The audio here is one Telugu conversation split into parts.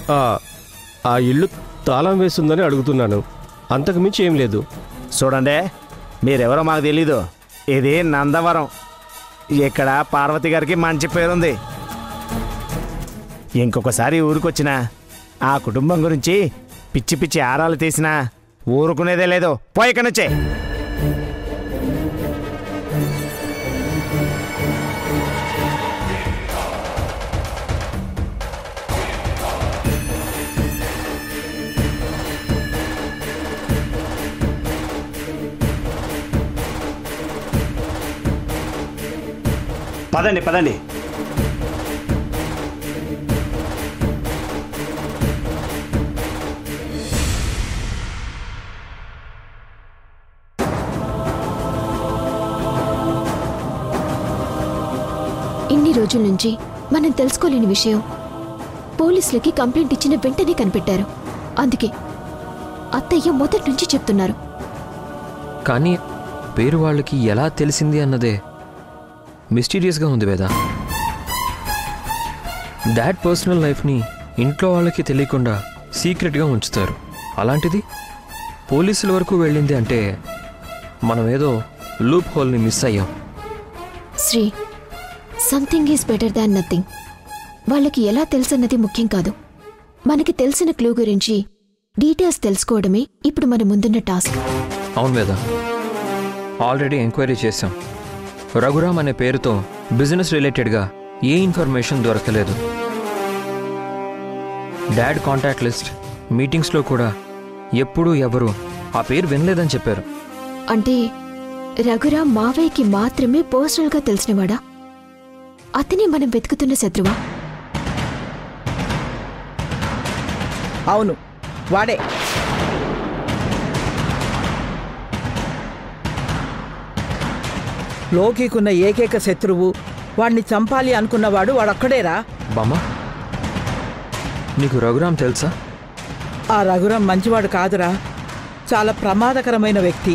ఆ, ఆ ఇల్లు తాళం వేస్తుందని అడుగుతున్నాను అంతకు మించి ఏం లేదు చూడండి మీరెవరో మాకు తెలీదు ఇది నందవరం ఇక్కడ పార్వతి గారికి మంచి పేరుంది ఇంకొకసారి ఊరికొచ్చినా ఆ కుటుంబం గురించి పిచ్చి పిచ్చి ఆరాలు తీసినా ఊరుకునేదే లేదు పోయి ఇక్కడి నుంచే పదండి పదండి ఇన్ని రోజుల నుంచి మనం తెలుసుకోలేని విషయం పోలీసులకి కంప్లైంట్ ఇచ్చిన వెంటనే కనిపెట్టారు అందుకే అత్తయ్య మొదటి నుంచి చెప్తున్నారు కానీ పేరు వాళ్ళకి ఎలా తెలిసింది అన్నదే మిస్టీరియస్గా ఉంది వేద డాడ్ పర్సనల్ లైఫ్ని ఇంట్లో వాళ్ళకి తెలియకుండా సీక్రెట్గా ఉంచుతారు అలాంటిది పోలీసుల వరకు వెళ్ళింది అంటే మనం ఏదో లూప్ హోల్ని మిస్ అయ్యాం శ్రీ something is better than nothing వాళ్ళకి ఎలా తెలుసన్నది ముఖ్యం కాదు మనకి తెలిసిన క్లూ గురించి డీటెయిల్స్ తెలుసుకోవడమే ఇప్పుడు మన ముందున్న టాస్క్ అవును వేద ఆల్రెడీ ఎంక్వైరీ చేశాం రఘురామ్ అనే పేరుతో బిజినెస్ రిలేటెడ్గా ఏ ఇన్ఫర్మేషన్ దొరకలేదు డాడ్ కాంటాక్ట్ లిస్ట్ మీటింగ్స్లో కూడా ఎప్పుడూ ఎవరు ఆ పేరు వినలేదని చెప్పారు అంటే రఘురామ్ మావయ్యకి మాత్రమే పర్సనల్గా తెలిసినవాడా అతనే మనం వెతుకుతున్న శత్రువా అవును వాడే లోకికున్న ఏకైక శత్రువు వాణ్ణి చంపాలి అనుకున్నవాడు వాడొక్కడేరా బామ్మ నీకు రఘురామ్ తెలుసా ఆ రఘురం మంచివాడు కాదురా చాలా ప్రమాదకరమైన వ్యక్తి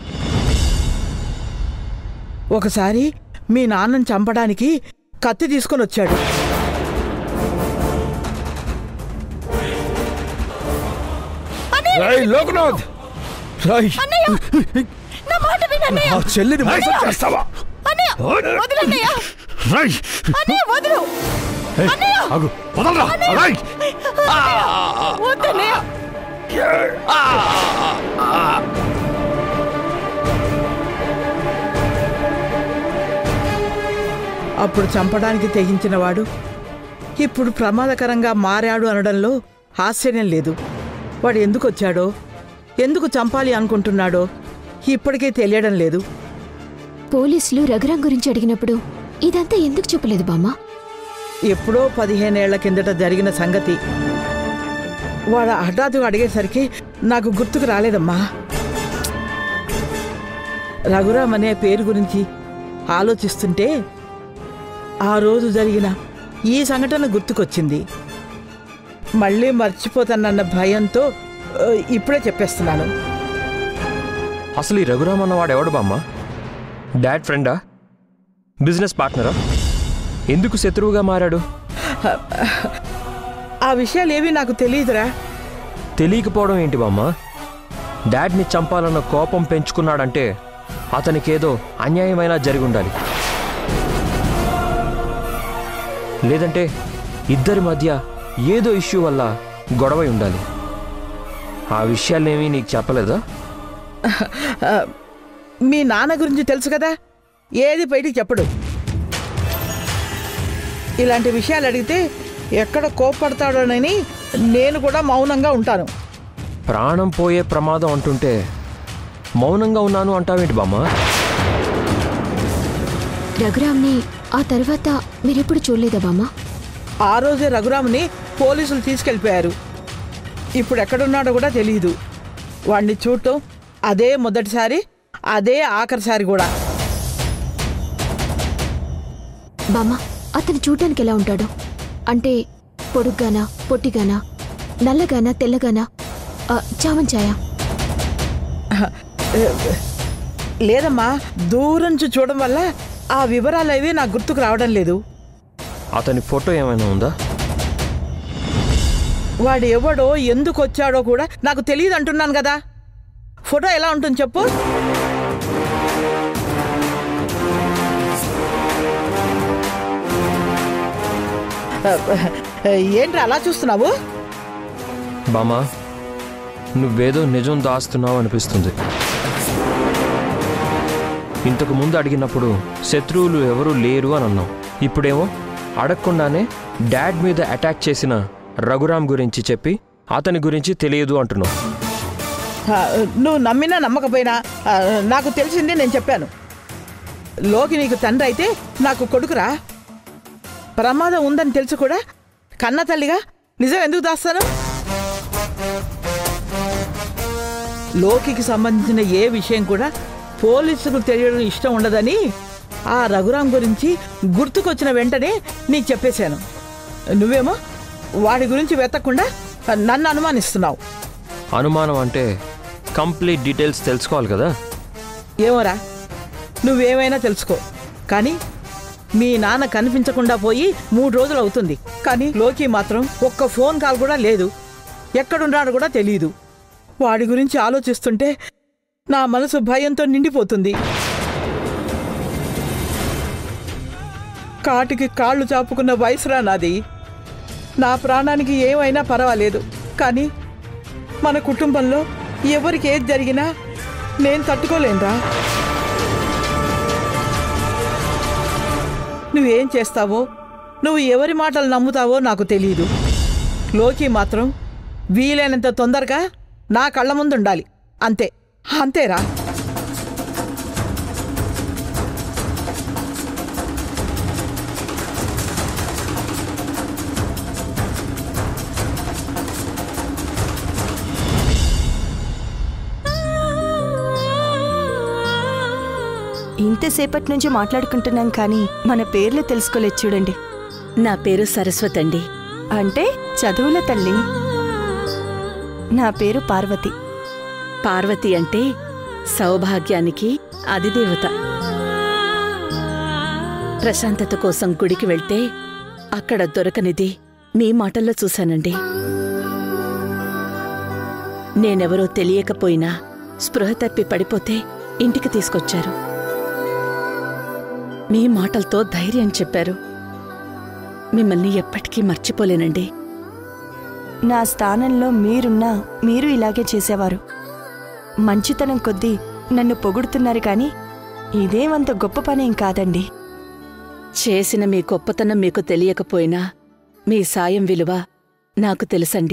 ఒకసారి మీ నాన్నని చంపడానికి కత్తి తీసుకొని వచ్చాడు రాయ్ లోకనాథ్ రాయ్ ఆ చెల్లిని మోసం చేస్తావా రాయ్ ఏయ్, ఆగు వదలరా రాయ్ అప్పుడు చంపడానికి తెగించిన వాడు ఇప్పుడు ప్రమాదకరంగా మారాడు అనడంలో ఆశ్చర్యం లేదు వాడు ఎందుకు వచ్చాడో ఎందుకు చంపాలి అనుకుంటున్నాడో ఇప్పటికే తెలియడం లేదు పోలీసులు రఘురాం గురించి అడిగినప్పుడు ఇదంతా ఎందుకు చెప్పలేదు బామ్మ ఎప్పుడో పదిహేనేళ్ల కిందట జరిగిన సంగతి వాడు హఠాత్తుగా అడిగేసరికి నాకు గుర్తుకు రాలేదమ్మా రఘురామ్ అనే పేరు గురించి ఆలోచిస్తుంటే ఆ రోజు జరిగిన ఈ సంఘటన గుర్తుకొచ్చింది మళ్ళీ మర్చిపోతానన్న భయంతో ఆ, ఇప్పుడే చెప్పేస్తున్నాను అసలు ఈ రఘురామ్ అన్నవాడు ఎవడు బామ్మ డాడ్ ఫ్రెండా బిజినెస్ పార్ట్నరా ఎందుకు శత్రువుగా మారాడు ఆ విషయాలేవి నాకు తెలియదురా తెలియకపోవడం ఏంటి బామ్మ డాడ్ని చంపాలన్న కోపం పెంచుకున్నాడంటే అతనికేదో అన్యాయమైనా జరిగి ఉండాలి లేదంటే ఇద్దరి మధ్య ఏదో ఇష్యూ వల్ల గొడవ ఉండాలి ఆ విషయాలేమీ నీకు చెప్పలేదా ఆ, మీ నాన్న గురించి తెలుసు కదా ఏది బయటికి చెప్పడు ఇలాంటి విషయాలు అడిగితే ఎక్కడ కోప్పడతాడోనని నేను కూడా మౌనంగా ఉంటాను ప్రాణం పోయే ప్రమాదం అంటుంటే మౌనంగా ఉన్నాను అంటావేంటి బామ్మ రఘురామ్ని ఆ తర్వాత మీరెప్పుడు చూడలేదా బామ్మ ఆ రోజే రఘురాముని పోలీసులు తీసుకెళ్ళిపోయారు ఇప్పుడు ఎక్కడున్నాడో కూడా తెలియదు వాడిని చూడటం అదే మొదటిసారి అదే ఆఖరిసారి కూడా బామ్మ అతను చూడటానికి ఎలా ఉంటాడు అంటే పొడుగ్గానా పొట్టిగానా నల్లగానా తెల్లగానా ఆ, చామంచాయా లేదమ్మా దూరం నుంచి చూడడం వల్ల ఆ వివరాలు అవి నాకు గుర్తుకు రావడం లేదు అతని ఫోటో ఏమైనా ఉందా వాడు ఎవడో ఎందుకు వచ్చాడో కూడా నాకు తెలియదు అంటున్నాను కదా ఫోటో ఎలా ఉంటుంది చెప్పు ఏంట్రా అలా చూస్తున్నావు బామా నువ్వేదో నిజం దాస్తున్నావు అనిపిస్తుంది ఇంతకు ముందు అడిగినప్పుడు శత్రువులు ఎవరూ లేరు అని అన్నావు ఇప్పుడేమో అడగకుండానే డాడ్ మీద అటాక్ చేసిన రఘురామ్ గురించి చెప్పి అతని గురించి తెలియదు అంటున్నావు ఆ, నువ్వు నమ్మినా నమ్మకపోయినా ఆ, నాకు తెలిసింది నేను చెప్పాను లోకి నీకు తండ్రి అయితే నాకు కొడుకురా ప్రమాదం ఉందని తెలుసు కూడా కన్న తల్లిగా నిజం ఎందుకు దాస్తాను లోకికి సంబంధించిన ఏ విషయం కూడా పోలీసులకు తెలియడం ఇష్టం ఉండదని ఆ రఘురాం గురించి గుర్తుకొచ్చిన వెంటనే నీకు చెప్పేశాను నువ్వేమో వాడి గురించి వెతకుండా నన్ను అనుమానిస్తున్నావు అనుమానం అంటే కంప్లీట్ డీటెయిల్స్ తెలుసుకోవాలి కదా ఏమోరా నువ్వేమైనా తెలుసుకో కానీ మీ నాన్న కనిపించకుండా పోయి మూడు రోజులు అవుతుంది కానీ లోకి మాత్రం ఒక్క ఫోన్ కాల్ కూడా లేదు ఎక్కడున్నాడో కూడా తెలియదు వాడి గురించి ఆలోచిస్తుంటే నా మనసు భయంతో నిండిపోతుంది కాటికి కాళ్ళు చాపుకున్న వయసురా నాది నా ప్రాణానికి ఏమైనా పర్వాలేదు కానీ మన కుటుంబంలో ఎవరికి ఏది జరిగినా నేను తట్టుకోలేనురా నువ్వేం చేస్తావో నువ్వు ఎవరి మాటలు నమ్ముతావో నాకు తెలియదు లోకి మాత్రం వీలైనంత తొందరగా నా కళ్ళ ముందు ఉండాలి అంతే అంతేరా ఇంతసేపటి నుంచి మాట్లాడుకుంటున్నాం కానీ మన పేర్లు తెలుసుకోలేదు చూడండి నా పేరు సరస్వతి అండి అంటే చదువుల తల్లి నా పేరు పార్వతి పార్వతి అంటే సౌభాగ్యానికి అధిదేవత ప్రశాంతత కోసం గుడికి వెళ్తే అక్కడ దొరకనిది మీ మాటల్లో చూశానండి నేనెవరో తెలియకపోయినా స్పృహ తప్పి పడిపోతే ఇంటికి తీసుకొచ్చారు మీ మాటలతో ధైర్యం చెప్పారు మిమ్మల్ని ఎప్పటికీ మర్చిపోలేనండి నా స్థానంలో మీరున్నా మీరు ఇలాగే చేసేవారు మంచితనం కొద్దీ నన్ను పొగుడుతున్నారు కానీ ఇదేమంత గొప్ప పనేం కాదండి చేసిన మీ గొప్పతనం మీకు తెలియకపోయినా మీ సాయం విలువ నాకు తెలుసండి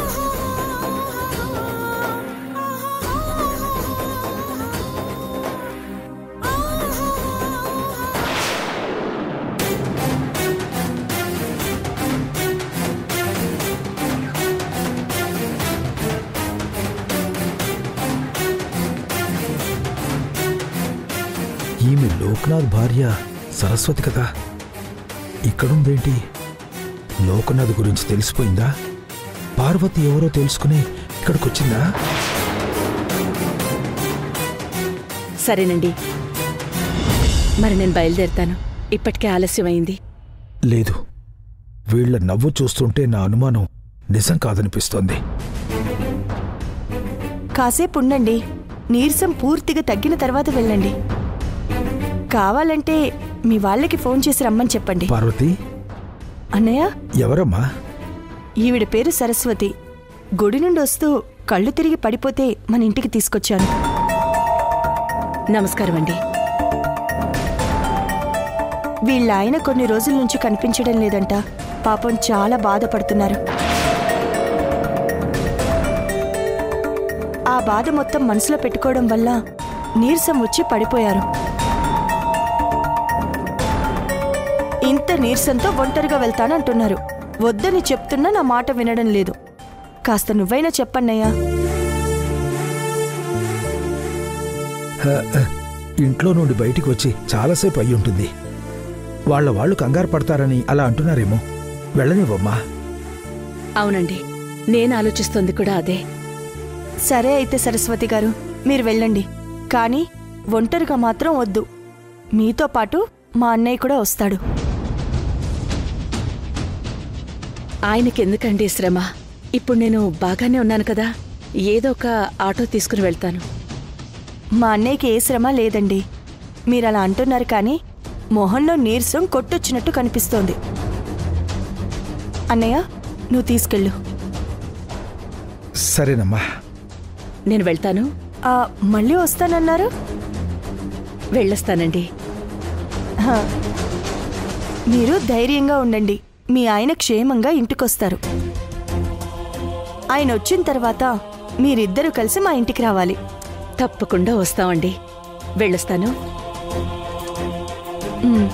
ఈమె లోక్నాథ్ భార్య సరస్వతి కదా ఇక్కడుందేంటి లోకనాథ్ గురించి తెలిసిపోయిందా పార్వతి ఎవరో తెలుసుకుని ఇక్కడికొచ్చిందా సరేనండి మరి నేను బయలుదేరుతాను ఇప్పటికే ఆలస్యమైంది లేదు వీళ్ళ నవ్వు చూస్తుంటే నా అనుమానం నిజం కాదనిపిస్తోంది కాసేపు ఉండండి నీరసం పూర్తిగా తగ్గిన తర్వాత వెళ్ళండి కావాలంటే మీ వాళ్ళకి ఫోన్ చేసి రమ్మని చెప్పండి పార్వతి అన్నయ్య ఎవరమ్మా ఈవిడ పేరు సరస్వతి గుడి నుండి వస్తూ కళ్ళు తిరిగి పడిపోతే మన ఇంటికి తీసుకొచ్చాను నమస్కారం అండి వీళ్ళ ఆయన కొన్ని రోజుల నుంచి కనిపించడం లేదంట పాపం చాలా బాధపడుతున్నారు ఆ బాధ మొత్తం మనసులో పెట్టుకోవడం వల్ల నీరసం వచ్చి పడిపోయారు ఇంత నీరసంతో ఒంటరిగా వెళ్తానంటున్నారు వద్దని చెప్తున్నా నా మాట వినడం లేదు కాస్త నువ్వైనా చెప్పన్నయ్యా హ, హ, ఇంట్లో నుండి బయటికి వచ్చి చాలాసేపు అయి ఉంటుంది వాళ్ళ వాళ్ళు కంగారు పడతారని అలా అంటున్నారేమో వెళ్ళనివ్వమ్మా అవునండి నేను ఆలోచిస్తోంది కూడా అదే సరే అయితే సరస్వతి గారు మీరు వెళ్ళండి కానీ ఒంటరిగా మాత్రం వద్దు మీతో పాటు మా అన్నయ్య కూడా వస్తాడు ఆయనకెందుకండి శ్రమ ఇప్పుడు నేను బాగానే ఉన్నాను కదా ఏదో ఒక ఆటో తీసుకుని వెళ్తాను మా అన్నయ్యకి ఏ శ్రమ లేదండి మీరు అలా అంటున్నారు కానీ మొహంలో నీరసం కొట్టొచ్చినట్టు కనిపిస్తోంది అన్నయ్య నువ్వు తీసుకెళ్ళు సరేనమ్మా నేను వెళ్తాను ఆ, మళ్ళీ వస్తానన్నారు వెళ్ళొస్తానండి హా. మీరు ధైర్యంగా ఉండండి మీ ఆయన క్షేమంగా ఇంటికొస్తారు ఆయన వచ్చిన తర్వాత మీరిద్దరూ కలిసి మా ఇంటికి రావాలి తప్పకుండా వస్తామండి వెళ్ళొస్తాను ఉమ్.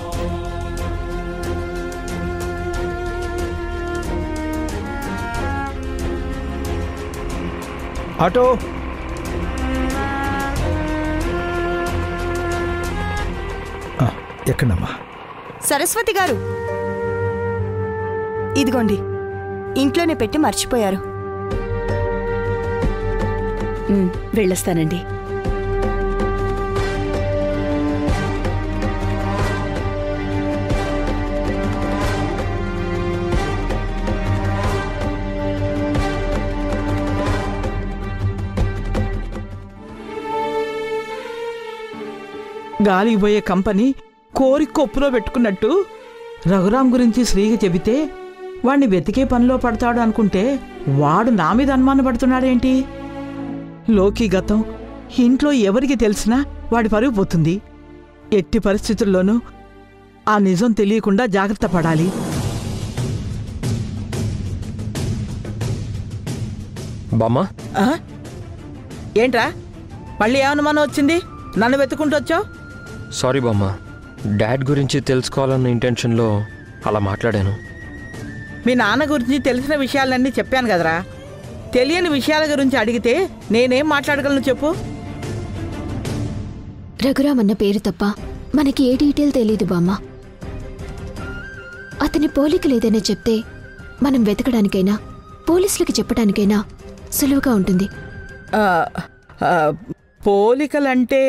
ఆటో ఆ, ఎక్కండమ్మా సరస్వతి గారు ఇదిగోండి ఇంట్లోనే పెట్టి మర్చిపోయారు ఉమ్, వెళ్ళొస్తానండి గాలికి పోయే కంపెనీ కోరి కొప్పులో పెట్టుకున్నట్టు రఘురాం గురించి శ్రీకి చెబితే వాణ్ణి వెతికే పనిలో పడతాడు అనుకుంటే వాడు నా మీద అనుమాన పడుతున్నాడేంటి లోకి గతం ఇంట్లో ఎవరికి తెలిసినా వాడి పరుగు పోతుంది ఎట్టి పరిస్థితుల్లోనూ ఆ నిజం తెలియకుండా జాగ్రత్త పడాలి బామ్మ ఆ? ఏంట్రా మళ్ళీ ఏమనుమానం వచ్చింది నన్ను వెతుకుంటూ వచ్చావు సారీ బామ్మ డాడ్ గురించి తెలుసుకోవాలన్న ఇంటెన్షన్లో అలా మాట్లాడాను మీ నాన్న గురించి తెలిసిన విషయాలన్నీ చెప్పాను కదరా తెలియని విషయాల గురించి అడిగితే నేనేం మాట్లాడగలను చెప్పు రఘురామ్ అన్న పేరు తప్ప మనకి ఏ డీటెయిల్ తెలీదు బామ్మ అతని పోలికలు ఏదైనా చెప్తే మనం వెతకడానికైనా పోలీసులకి చెప్పడానికైనా సులువుగా ఉంటుంది ఆ, ఆ, పోలికలంటే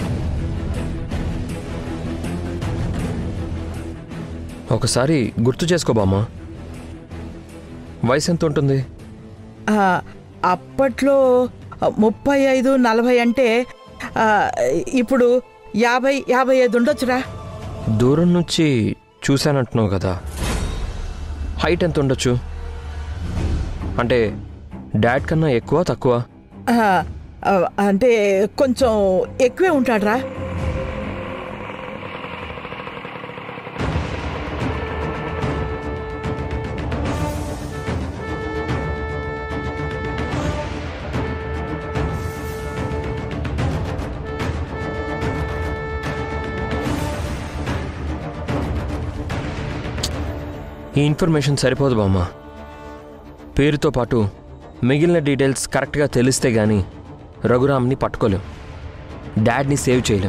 ఒకసారి గుర్తు చేసుకో బామ్మ వయసు ఎంత ఉంటుంది ఆ, అప్పట్లో ముప్పై ఐదు నలభై అంటే ఆ, ఇప్పుడు యాభై యాభై ఐదు ఉండొచ్చురా దూరం నుంచి చూశానంటున్నావు కదా హైట్ ఎంత ఉండొచ్చు అంటే డాడ్ కన్నా ఎక్కువ తక్కువ ఆ, ఆ, అంటే కొంచెం ఎక్కువే ఉంటాడ్రా ఈ ఇన్ఫర్మేషన్ సరిపోదు బామ్మ పేరుతో పాటు మిగిలిన డీటెయిల్స్ కరెక్ట్గా తెలిస్తే గానీ రఘురామ్ని పట్టుకోలేం డాడ్ని సేవ్ చేయలేం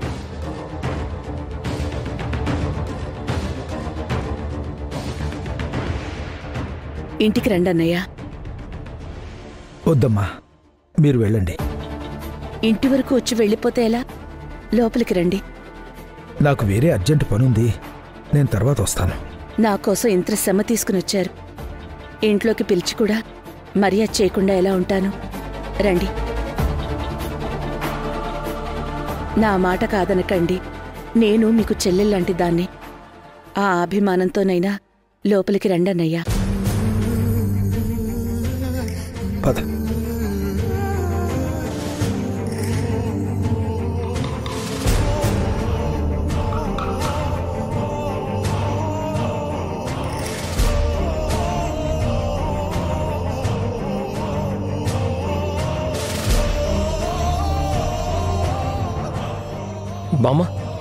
ఇంటికి రండి అన్నయ్య వద్దమ్మా మీరు వెళ్ళండి ఇంటి వరకు వచ్చి వెళ్ళిపోతే ఎలా లోపలికి రండి నాకు వేరే అర్జెంట్ పనుంది నేను తర్వాత వస్తాను నా కోసం ఇంత శ్రమ తీసుకుని వచ్చారు ఇంట్లోకి పిలిచి కూడా మర్యాద చేయకుండా ఎలా ఉంటాను రండి నా మాట కాదనకండి నేను మీకు చెల్లెల్లాంటి దాన్ని ఆ అభిమానంతోనైనా లోపలికి రండన్నయ్యా పద బామ్మ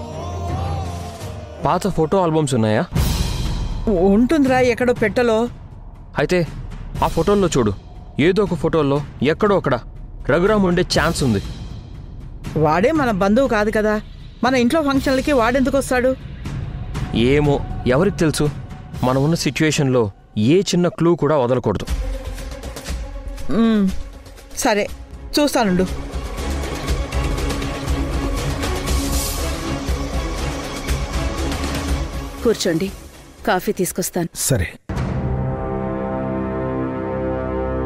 పాత ఫోటో ఆల్బమ్స్ ఉన్నాయా ఉంటుందిరా ఎక్కడో పెట్టలో అయితే ఆ ఫోటోల్లో చూడు ఏదో ఒక ఫోటోల్లో ఎక్కడో అక్కడ రఘురామ్ ఉండే ఛాన్స్ ఉంది వాడే మన బంధువు కాదు కదా మన ఇంట్లో ఫంక్షన్లకి వాడెందుకు వస్తాడు ఏమో ఎవరికి తెలుసు మనం ఉన్న సిచ్యువేషన్లో ఏ చిన్న క్లూ కూడా వదలకూడదు ఉమ్, సరే చూస్తానుండు కూర్చోండి కాఫీ తీసుకొస్తాను సరే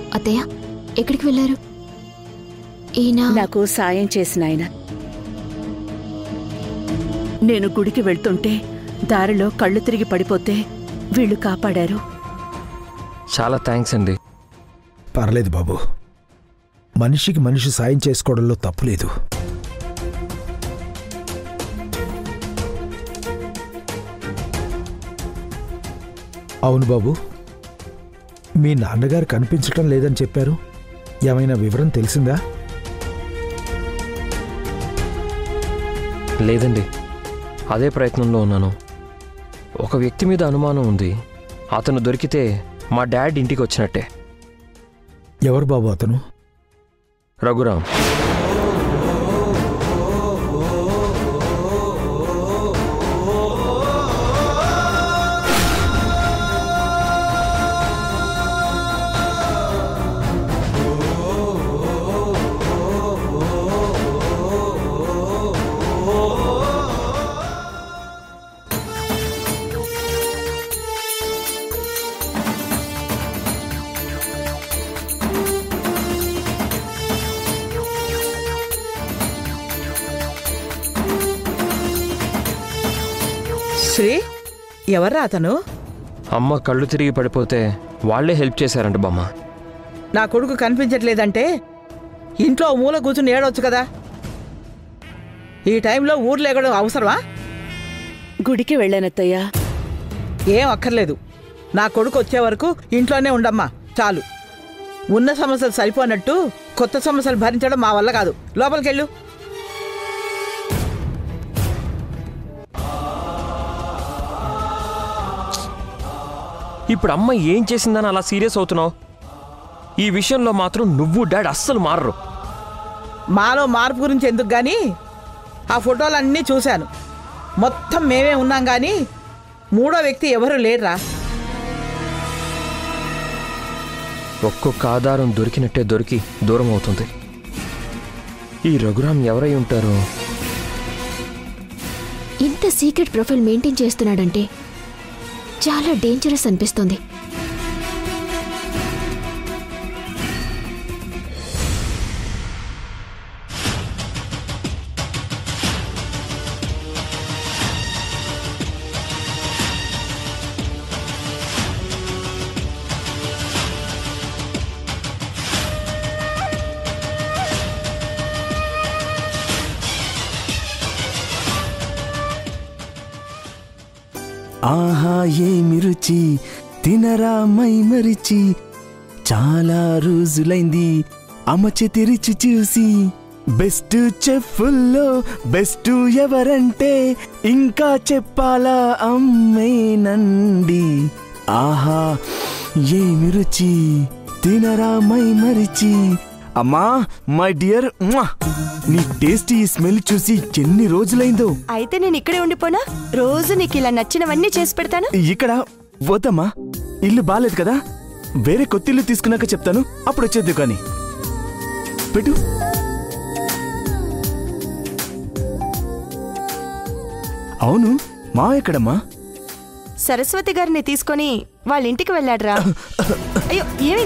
అత్తయ్య ఎక్కడికి వెళ్ళారు ఈయన నాకు సాయం చేసిన ఆయన నేను గుడికి వెళ్తుంటే దారిలో కళ్ళు తిరిగి పడిపోతే వీళ్ళు కాపాడారు చాలా థ్యాంక్స్ అండి పర్లేదు బాబు మనిషికి మనిషి సాయం చేసుకోవడంలో తప్పులేదు అవును బాబు మీ నాన్నగారు కనిపించటం లేదని చెప్పారు ఏమైనా వివరం తెలిసిందా లేదండి అదే ప్రయత్నంలో ఉన్నాను ఒక వ్యక్తి మీద అనుమానం ఉంది అతను దొరికితే మా డాడ్ ఇంటికి వచ్చినట్టే ఎవరు బాబు అతను రఘురామ్ శ్రీ ఎవర్రా అతను అమ్మ కళ్ళు తిరిగి పడిపోతే వాళ్ళే హెల్ప్ చేశారంట బామ్మ నా కొడుకు కనిపించట్లేదంటే ఇంట్లో ఓ మూల కూర్చుని ఏడవచ్చు కదా ఈ టైంలో ఊర్లో ఎగడం అవసరమా గుడికి వెళ్ళానత్తయ్యా ఏం అక్కర్లేదు నా కొడుకు వచ్చే వరకు ఇంట్లోనే ఉండమ్మా చాలు ఉన్న సమస్యలు సరిపోనట్టు కొత్త సమస్యలు భరించడం మా వల్ల కాదు లోపలికెళ్ళు ఇప్పుడు అమ్మ ఏం చేసిందని అలా సీరియస్ అవుతున్నావు ఈ విషయంలో మాత్రం నువ్వు డాడ్ అస్సలు మారరు మాలో మార్పు గురించి ఎందుకు గాని ఆ ఫోటోలన్నీ చూశాను మొత్తం మేమే ఉన్నాం కానీ మూడో వ్యక్తి ఎవరు లేరురా ఒక్కొక్క ఆధారం దొరికినట్టే దొరికి దూరం అవుతుంది ఈ రఘురామ్ ఎవరై ఉంటారు ఇంత సీక్రెట్ ప్రొఫైల్ మెయింటైన్ చేస్తున్నాడంటే చాలా డేంజరస్ అనిపిస్తుంది ఆహా ఏమి రుచి తినరా మై మరిచి చాలా రోజులైంది అమ్మ చేతి రుచి చూసి బెస్ట్ చెఫ్లో బెస్ట్ ఎవరంటే ఇంకా చెప్పాలా అమ్మేనండి ఆహా ఏమి రుచి తినరా మై మరిచి అమ్మా మై డియర్ నీ టేస్టీ స్మెల్ చూసి ఎన్ని రోజులైందో అయితే నేను ఇక్కడే ఉండిపోనా రోజు నీకు ఇలా నచ్చినవన్నీ చేసి పెడతాను ఇక్కడ వద్దమ్మా ఇల్లు బాలేదు కదా వేరే కొత్త ఇల్లు తీసుకున్నాక చెప్తాను అప్పుడు వచ్చేద్దు కానీ పెట్టు అవును మా ఎక్కడమ్మా సరస్వతి గారిని తీసుకొని వాళ్ళ ఇంటికి వెళ్ళాడ్రా అయ్యో ఏమి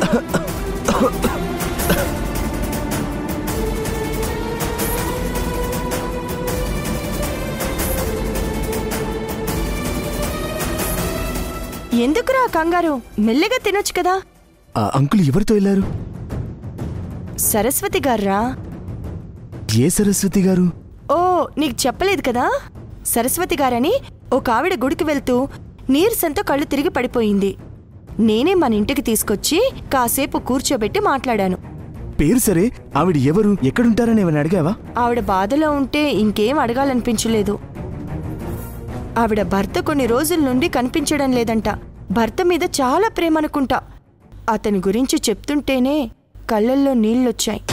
ఎందుకురా కంగారు మెల్లగా తినొచ్చు కదా ఆ అంకుల్ ఎవరితో వెళ్ళారు సరస్వతి గారురా ఏ సరస్వతి గారు ఓ నీకు చెప్పలేదు కదా సరస్వతి గారని ఒక ఆవిడ గుడికి వెళ్తూ నీరసంతో కళ్ళు తిరిగి పడిపోయింది నేనే మన ఇంటికి తీసుకొచ్చి కాసేపు కూర్చోబెట్టి మాట్లాడాను పేరు సరే ఆవిడ ఎవరు ఎక్కడుంటారని ఏమైనా అడిగావా ఆవిడ బాధలో ఉంటే ఇంకేం అడగాలనిపించలేదు ఆవిడ భర్త కొన్ని రోజుల నుండి కనిపించడం లేదంట భర్త మీద చాలా ప్రేమ అనుకుంటా అతని గురించి చెప్తుంటేనే కళ్ళల్లో నీళ్ళొచ్చాయి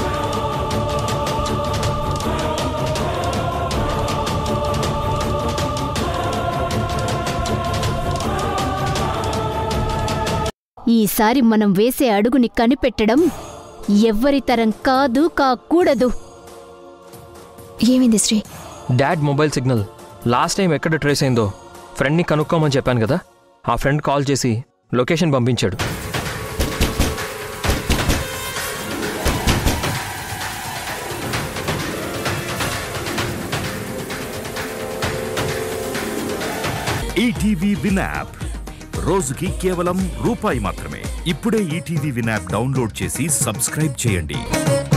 ఈసారి మనం వేసే అడుగుని కనిపెట్టడం ఎవ్వరి తరం కాదు కాకూడదు ఏమైంది Sri dad mobile signal last time ఎక్కడ ట్రేస్ అయిందో ఫ్రెండ్ని కనుక్కోమని చెప్పాను కదా ఆ ఫ్రెండ్ కాల్ చేసి లొకేషన్ పంపించాడు ఈటీవీ విన్ యాప్ రోజుకి కేవలం రూపాయి మాత్రమే ఇప్పుడే ఈటీవీ విన్ యాప్ డౌన్లోడ్ చేసి సబ్స్క్రైబ్ చేయండి